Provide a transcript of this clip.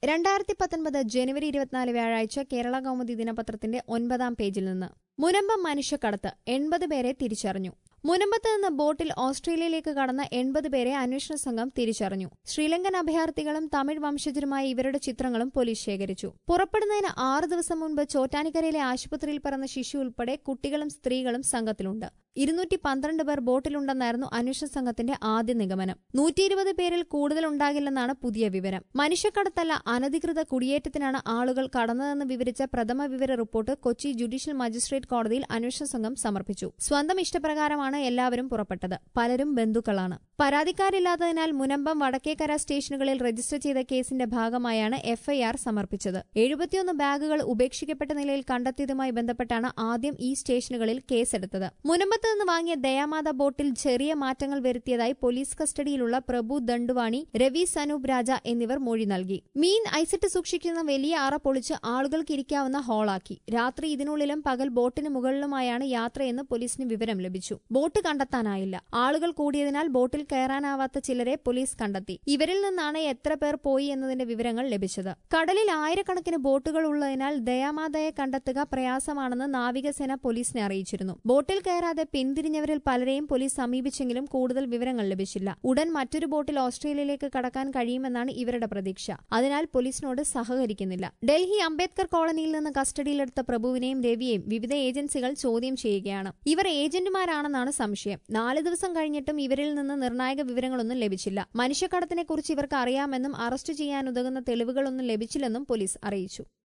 രണ്ടായിരത്തി പത്തൊൻപത് ജനുവരി ഇരുപത്തിനാല് വ്യാഴാഴ്ച കേരള കൗമുദി ദിനപത്രത്തിന്റെ ഒൻപതാം പേജിൽ നിന്ന് മുനമ്പം മനുഷ്യക്കടത്ത് എൺപത് പേരെ തിരിച്ചറിഞ്ഞു മുനമ്പത്ത് നിന്ന് ബോട്ടിൽ ഓസ്ട്രേലിയയിലേക്ക് കടന്ന എൺപത് പേരെ അന്വേഷണ സംഘം തിരിച്ചറിഞ്ഞു ശ്രീലങ്കൻ അഭയാർത്ഥികളും തമിഴ് വംശജരുമായ ഇവരുടെ ചിത്രങ്ങളും പോലീസ് ശേഖരിച്ചു പുറപ്പെടുന്നതിന് ആറ് ദിവസം മുൻപ് ചോറ്റാനിക്കരയിലെ ആശുപത്രിയിൽ പിറന്ന ശിശു ഉൾപ്പെടെ കുട്ടികളും സ്ത്രീകളും സംഘത്തിലുണ്ട് ഇരുന്നൂറ്റി പന്ത്രണ്ട് പേർ ബോട്ടിലുണ്ടെന്നായിരുന്നു അന്വേഷണ സംഘത്തിന്റെ ആദ്യ നിഗമനം നൂറ്റി ഇരുപത് പേരിൽ കൂടുതൽ ഉണ്ടാകില്ലെന്നാണ് പുതിയ വിവരം മനുഷ്യക്കടത്തല്ല അനധികൃത കുടിയേറ്റത്തിനാണ് ആളുകൾ കടന്നതെന്ന് വിവരിച്ച പ്രഥമ വിവര റിപ്പോർട്ട് കൊച്ചി ജുഡീഷ്യൽ മജിസ്ട്രേറ്റ് കോടതിയിൽ അന്വേഷണ സംഘം സമർപ്പിച്ചു സ്വന്തം ഇഷ്ടപ്രകാരമാണ് എല്ലാവരും പുറപ്പെട്ടത് പലരും ബന്ധുക്കളാണ് പരാതിക്കാരില്ലാത്തതിനാൽ മുനമ്പം വടക്കേക്കര സ്റ്റേഷനുകളിൽ രജിസ്റ്റർ ചെയ്ത കേസിന്റെ ഭാഗമായാണ് എഫ്ഐആർ സമർപ്പിച്ചത് എഴുപത്തിയൊന്ന് ബാഗുകൾ ഉപേക്ഷിക്കപ്പെട്ട നിലയിൽ കണ്ടെത്തിയതുമായി ബന്ധപ്പെട്ടാണ് ആദ്യം ഈ സ്റ്റേഷനുകളിൽ കേസെടുത്തത് മുനമ്പത്ത് നിന്ന് വാങ്ങിയ ദയാമാത ബോട്ടിൽ ചെറിയ മാറ്റങ്ങൾ വരുത്തിയതായി പോലീസ് കസ്റ്റഡിയിലുള്ള പ്രഭു ദണ്ഡുവാണി രവി സനൂപ് രാജ എന്നിവർ മൊഴി നൽകി മീൻ ഐസിട്ട് സൂക്ഷിക്കുന്ന വലിയ അറ പൊളിച്ച് ആളുകൾക്ക് ഇരിക്കാവുന്ന ഹാളാക്കി രാത്രി ഇതിനുള്ളിലും പകൽ ബോട്ടിന് മുകളിലുമായാണ് യാത്രയെന്ന് പോലീസിന് വിവരം ലഭിച്ചു ബോട്ട് കണ്ടെത്താനായില്ല ആളുകൾ കൂടിയതിനാൽ ബോട്ടിൽ കയറാനാവാത്ത ചിലരെ പോലീസ് കണ്ടെത്തി ഇവരിൽ നിന്നാണ് എത്ര പേർ പോയി എന്നതിന്റെ വിവരങ്ങൾ ലഭിച്ചത് കടലിൽ ആയിരക്കണക്കിന് ബോട്ടുകൾ ഉള്ളതിനാൽ ദയാമാതയെ കണ്ടെത്തുക പ്രയാസമാണെന്ന് നാവികസേന പോലീസിനെ അറിയിച്ചിരുന്നു ബോട്ടിൽ കയറാതെ പിന്തിരിഞ്ഞവരിൽ പലരെയും പോലീസ് സമീപിച്ചെങ്കിലും കൂടുതൽ വിവരങ്ങൾ ലഭിച്ചില്ല ഉടൻ മറ്റൊരു ബോട്ടിൽ ഓസ്ട്രേലിയയിലേക്ക് കടക്കാൻ കഴിയുമെന്നാണ് ഇവരുടെ പ്രതീക്ഷ അതിനാൽ പോലീസിനോട് സഹകരിക്കുന്നില്ല ഡൽഹി അംബേദ്കർ കോളനിയിൽ നിന്ന് കസ്റ്റഡിയിലെടുത്ത പ്രഭുവിനെയും രവിയെയും വിവിധ ഏജൻസികൾ ചോദ്യം ചെയ്യുകയാണ് ഇവർ ഏജന്റുമാരാണെന്നാണ് സംശയം നാല് ദിവസം കഴിഞ്ഞിട്ടും ഇവരിൽ നിന്ന് നിർണായക വിവരങ്ങളൊന്നും ലഭിച്ചില്ല മനുഷ്യക്കടത്തിനെക്കുറിച്ച് ഇവർക്ക് അറിയാമെന്നും അറസ്റ്റ് ചെയ്യാനുതകുന്ന തെളിവുകളൊന്നും ലഭിച്ചില്ലെന്നും പോലീസ് അറിയിച്ചു